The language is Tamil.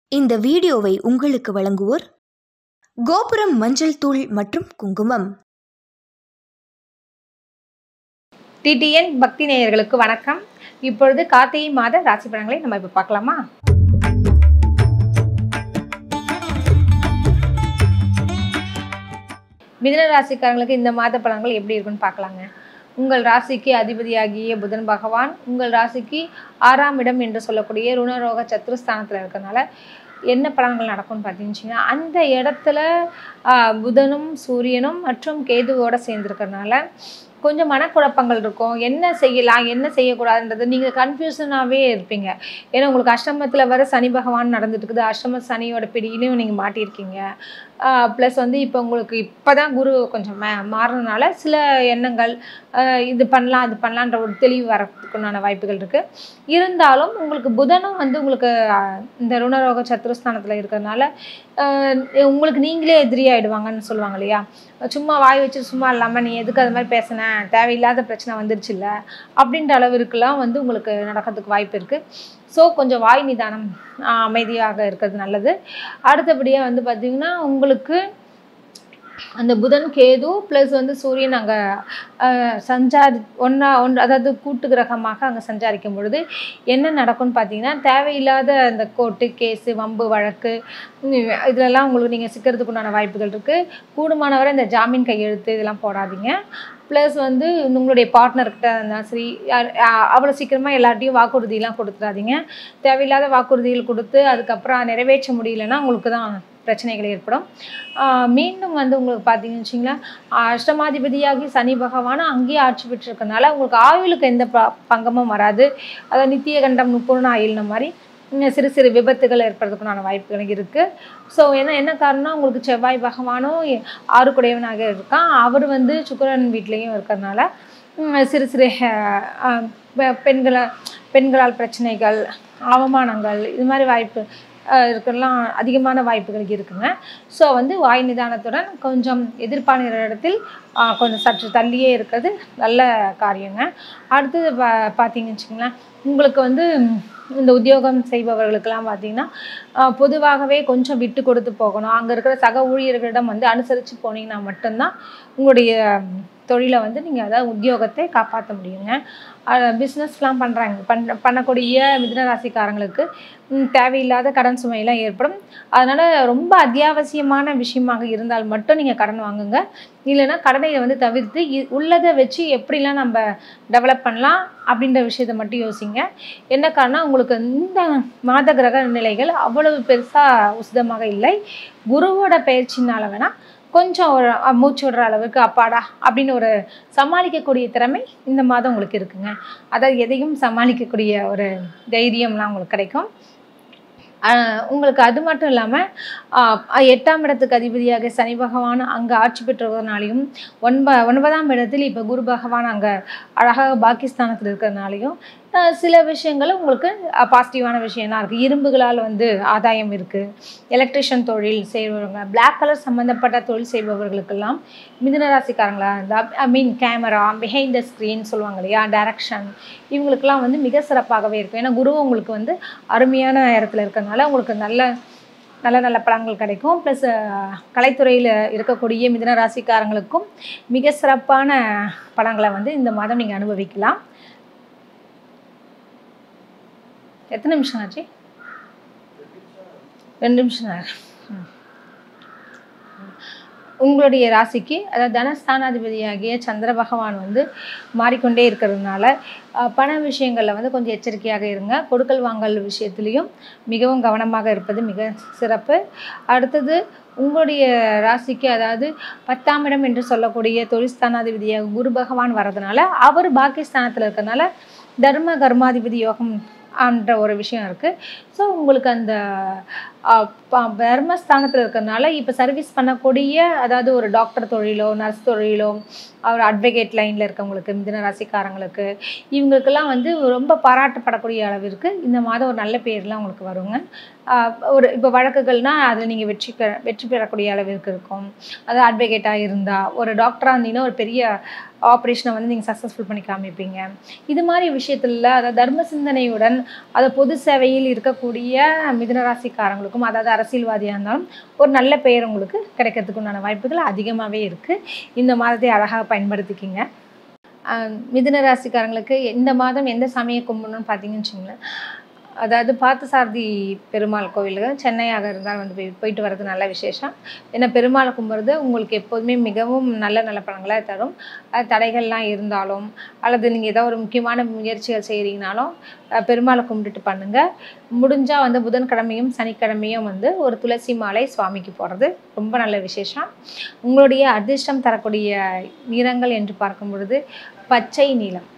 இந்த வீடியோவை உங்களுக்கு வழங்குவோர் கோபுரம் மஞ்சள் தூள் மற்றும் குங்குமம் டிடிஎன் பக்தி நேயர்களுக்கு வணக்கம் இப்பொழுது கார்த்திகை மாத ராசி பலன்களை நம்ம இப்போ பார்க்கலாமா மிதுன ராசிக்காரங்களுக்கு இந்த மாத பலன்கள் எப்படி இருக்குன்னு பார்க்கலாங்க உங்கள் ராசிக்கு அதிபதியாகிய புதன் பகவான் உங்கள் ராசிக்கு ஆறாம் இடம் என்று சொல்லக்கூடிய ருணரோக சத்துருஸ்தானத்தில் இருக்கறனால என்ன பலன்கள் நடக்கும்னு பார்த்தீங்கன்னா அந்த இடத்துல ஆஹ், புதனும் சூரியனும் மற்றும் கேதுவோட சேர்ந்துருக்கறனால கொஞ்சம் மனக்குழப்பங்கள் இருக்கும் என்ன செய்யலாம் என்ன செய்யக்கூடாதுன்றது நீங்கள் கன்ஃபியூஷனாகவே இருப்பீங்க ஏன்னா உங்களுக்கு அஷ்டமத்தில் வர சனி பகவான் நடந்துட்டு இருக்குது அஷ்டம சனியோட பிடியிலையும் நீங்கள் மாட்டியிருக்கீங்க ப்ளஸ் வந்து இப்போ உங்களுக்கு இப்போ தான் குரு கொஞ்சம் மா மாறினால சில எண்ணங்கள் ஆஹ் இது பண்ணலாம் அது பண்ணலான்ற ஒரு தெளிவு வரதுக்குண்டான வாய்ப்புகள் இருக்குது இருந்தாலும் உங்களுக்கு புதனும் வந்து உங்களுக்கு ஆஹ் இந்த ருணரோக சத்துருஸ்தானத்தில் இருக்கிறதுனால ஆஹ் உங்களுக்கு நீங்களே எதிரி ஆயிடுவாங்கன்னு சொல்லுவாங்க இல்லையா சும்மா வாய் வச்சு சும்மா இல்லாமல் நீ எதுக்கு அது மாதிரி பேசின தேவையில்லாத பிரச்சனை வந்துருச்சு இல்லை அப்படின்ற அளவிற்குலாம் வந்து உங்களுக்கு நடக்கிறதுக்கு வாய்ப்பு இருக்குது ஸோ கொஞ்சம் வாய் நிதானம் ஆஹ் அமைதியாக இருக்கிறது நல்லது அடுத்தபடியாக வந்து பார்த்திங்கன்னா உங்களுக்கு அந்த புதன் கேது ப்ளஸ் வந்து சூரியன் அங்கே சஞ்சாரி ஒன்றா ஒன்று அதாவது கூட்டு கிரகமாக அங்கே சஞ்சாரிக்கும் பொழுது என்ன நடக்கும்னு பார்த்தீங்கன்னா தேவையில்லாத அந்த கோர்ட்டு கேஸு வம்பு வழக்கு உம், இதுலலாம் உங்களுக்கு நீங்கள் சிக்கிறதுக்கு உண்டான வாய்ப்புகள் இருக்குது கூடுமானவரை இந்த ஜாமீன் கையெழுத்து இதெல்லாம் போடாதீங்க ப்ளஸ் வந்து உங்களுடைய பார்ட்னர்கிட்ட இருந்தாலும் சரி யார் அ- அவ்வளோ சீக்கிரமாக எல்லார்ட்டையும் வாக்குறுதியெலாம் கொடுத்துடாதீங்க தேவையில்லாத வாக்குறுதிகள் கொடுத்து அதுக்கப்புறம் நிறைவேற்ற முடியலன்னா உங்களுக்கு தான் பிரச்சனைகள் ஏற்படும் ஆஹ் மீண்டும் வந்து உங்களுக்கு பார்த்தீங்கன்னு வச்சிங்களேன் அஷ்டமாதிபதியாகி சனி பகவான் அங்கேயே ஆட்சி பெற்றிருக்கனால உங்களுக்கு ஆயுளுக்கு எந்த ப பங்கமும் வராது அதாவது நித்திய கண்டம் முப்பூர்ண ஆயுள்ன மாதிரி இன்னும் சிறு சிறு விபத்துகள் ஏற்படுறதுக்குண்டான வாய்ப்புகள் இருக்குது ஸோ என்ன என்ன காரணம் உங்களுக்கு செவ்வாய் பகவானும் எ- ஆறுக்குடையவனாக இருக்கான் அவர் வந்து சுக்கிரன் வீட்லேயும் இருக்கிறதுனால உம், சிறு சிறு அஹ், அஹ், பெ- பெண்களை பெண்களால் பிரச்சனைகள் அவமானங்கள் இது மாதிரி வாய்ப்பு அஹ், இருக்கலாம் அதிகமான வாய்ப்புகள் இருக்குங்க ஸோ வந்து வாய் நிதானத்துடன் கொஞ்சம் எதிர்பார்க்கிற இடத்தில் அஹ், கொஞ்சம் சற்று தள்ளியே இருக்கிறது நல்ல காரியங்க அடுத்தது பா பார்த்தீங்கன்னு வச்சுங்களேன் உங்களுக்கு வந்து ம், இந்த உத்தியோகம் செய்பவர்களுக்கெல்லாம் பார்த்தீங்கன்னா அஹ், பொதுவாகவே கொஞ்சம் விட்டு கொடுத்து போகணும் அங்கே இருக்கிற சக ஊழியர்களிடம் வந்து அனுசரித்து போனீங்கன்னா மட்டும்தான் உங்களுடைய ம், தொழிலை வந்து நீங்கள் அதாவது உத்தியோகத்தை காப்பாற்ற முடியுங்க பிஸ்னஸ்லாம் பண்ணுறாங்க பண்ண பண்ணக்கூடிய மிதுனராசிக்காரங்களுக்கு ம், தேவையில்லாத கடன் சுமையெல்லாம் ஏற்படும் அதனால் ரொம்ப அத்தியாவசியமான விஷயமாக இருந்தால் மட்டும் நீங்கள் கடன் வாங்குங்க இல்லைன்னா கடனை வந்து தவிர்த்து இ- உள்ளதை வச்சு எப்படிலாம் நம்ம டெவலப் பண்ணலாம் அப்படின்ற விஷயத்தை மட்டும் யோசிங்க என்ன காரணம் உங்களுக்கு இந்த மாத கிரக நிலைகள் அவ்வளவு பெருசாக உசிதமாக இல்லை குருவோட பயிற்சினால வேணால் கொஞ்சம் ஒரு அ, மூச்சு விடுற அளவுக்கு அப்பாடா அப்படின்னு ஒரு சமாளிக்கக்கூடிய திறமை இந்த மாதம் உங்களுக்கு இருக்குங்க அதாவது எதையும் சமாளிக்கக்கூடிய ஒரு தைரியம்லாம் உங்களுக்கு கிடைக்கும் ஆஹ் உங்களுக்கு அது மட்டும் இல்லாமல் எட்டாம் இடத்துக்கு அதிபதியாக சனி பகவான் அங்கே ஆட்சி பெற்றுவதனாலையும் ஒன்ப ஒன்பதாம் இடத்தில் இப்போ குரு பகவான் அங்கே அழகாக பாகிஸ்தானத்தில் இருக்கிறதுனாலையும் ஆஹ் சில விஷயங்கள் உங்களுக்கு பாசிட்டிவான விஷயம்லாம் இருக்குது இரும்புகளால் வந்து ஆதாயம் இருக்குது எலக்ட்ரிஷியன் தொழில் செய்பவங்க பிளாக் கலர் சம்மந்தப்பட்ட தொழில் செய்பவர்களுக்கெல்லாம் மிதுனராசிக்காரங்களா இருந்தால் I mean camera behind the screen சொல்லுவாங்க இல்லையா டைரக்ஷன் இவங்களுக்கெல்லாம் வந்து மிக சிறப்பாகவே இருக்கும் ஏன்னா குரு உங்களுக்கு வந்து அருமையான இடத்துல இருக்கறனால உங்களுக்கு நல்ல நல்ல நல்ல பலன்கள் கிடைக்கும் ப்ளஸ் கலைத்துறையில் இருக்கக்கூடிய மிதுன ராசிக்காரங்களுக்கும் மிக சிறப்பான பலன்களை வந்து இந்த மாதம் நீங்கள் அனுபவிக்கலாம் எத்தனை நிமிஷம் ஆச்சு ரெண்டு நிமிஷம் தான் ம். உங்களுடைய ராசிக்கு அதாவது தனஸ்தானாதிபதியாகிய சந்திர பகவான் வந்து மாறிக்கொண்டே இருக்கிறதுனால அஹ், பண விஷயங்களில் வந்து கொஞ்சம் எச்சரிக்கையாக இருங்க கொடுக்கல் வாங்கல் விஷயத்துலேயும் மிகவும் கவனமாக இருப்பது மிக சிறப்பு அடுத்தது உங்களுடைய ராசிக்கு அதாவது பத்தாம் இடம் என்று சொல்லக்கூடிய தொழில்ஸ்தானாதிபதியாக குரு பகவான் வரதுனால அவர் பாகிஸ்தானத்தில் இருக்கிறதுனால தர்ம கர்மாதிபதி யோகம் என்ற ஒரு விஷயம் இருக்குது ஸோ உங்களுக்கு அந்த ஆஹ், ப- தர்மஸ்தானத்தில் இருக்கிறதுனால இப்போ சர்வீஸ் பண்ணக்கூடிய அதாவது ஒரு டாக்டர் தொழிலோ நர்ஸ் தொழிலோ ஒரு அட்வொகேட் லைனில் இருக்கவங்களுக்கு மிதுன ராசிக்காரங்களுக்கு இவங்களுக்கெல்லாம் வந்து ரொம்ப பாராட்டப்படக்கூடிய அளவிற்கு இந்த மாதம் ஒரு நல்ல பேர்லாம் உங்களுக்கு வருங்க ஆஹ், ஒரு இப்போ வழக்குகள்னால் அதில் நீங்கள் வெற்றி பெற வெற்றி பெறக்கூடிய அளவிற்கு இருக்கும் அது அட்வொகேட்டாக இருந்தால் ஒரு டாக்டராக இருந்தீங்கன்னா ஒரு பெரிய ஆப்ரேஷனை வந்து நீங்கள் சக்ஸஸ்ஃபுல் பண்ணி காமிப்பீங்க இது மாதிரி விஷயத்துல அதாவது தர்ம சிந்தனையுடன் அதை பொது சேவையில் இருக்கக்கூடிய மிதுனராசிக்காரங்களுக்கும் அதாவது அரசியல்வாதியாக இருந்தாலும் ஒரு நல்ல பெயர் உங்களுக்கு கிடைக்கிறதுக்கு உண்டான வாய்ப்புகள் அதிகமாகவே இருக்குது இந்த மாதத்தை அழகாக பயன்படுத்திக்கிங்க ஆஹ் மிதுன ராசிக்காரங்களுக்கு இந்த மாதம் எந்த சாமியை கும்பிடணும்னு பார்த்தீங்கன்னு வச்சுங்களேன் அதாவது பார்த்தசாரதி பெருமாள் கோவிலுக்கு சென்னையாக இருந்தால் வந்து போய் போயிட்டு வர்றது நல்ல விசேஷம் ஏன்னா பெருமாளை கும்பிட்றது உங்களுக்கு எப்போதுமே மிகவும் நல்ல நல்ல பலன்களை தரும் அது தடைகள்லாம் இருந்தாலும் அல்லது நீங்கள் ஏதோ ஒரு முக்கியமான முயற்சிகள் செய்கிறீங்கனாலும் அஹ் பெருமாளை கும்பிட்டுட்டு பண்ணுங்கள் முடிஞ்சால் வந்து புதன்கிழமையும் சனிக்கிழமையும் வந்து ஒரு துளசி மாலை சுவாமிக்கு போடுறது ரொம்ப நல்ல விசேஷம் உங்களுடைய அதிர்ஷ்டம் தரக்கூடிய நிறங்கள் என்று பார்க்கும் பொழுது பச்சை நீலம்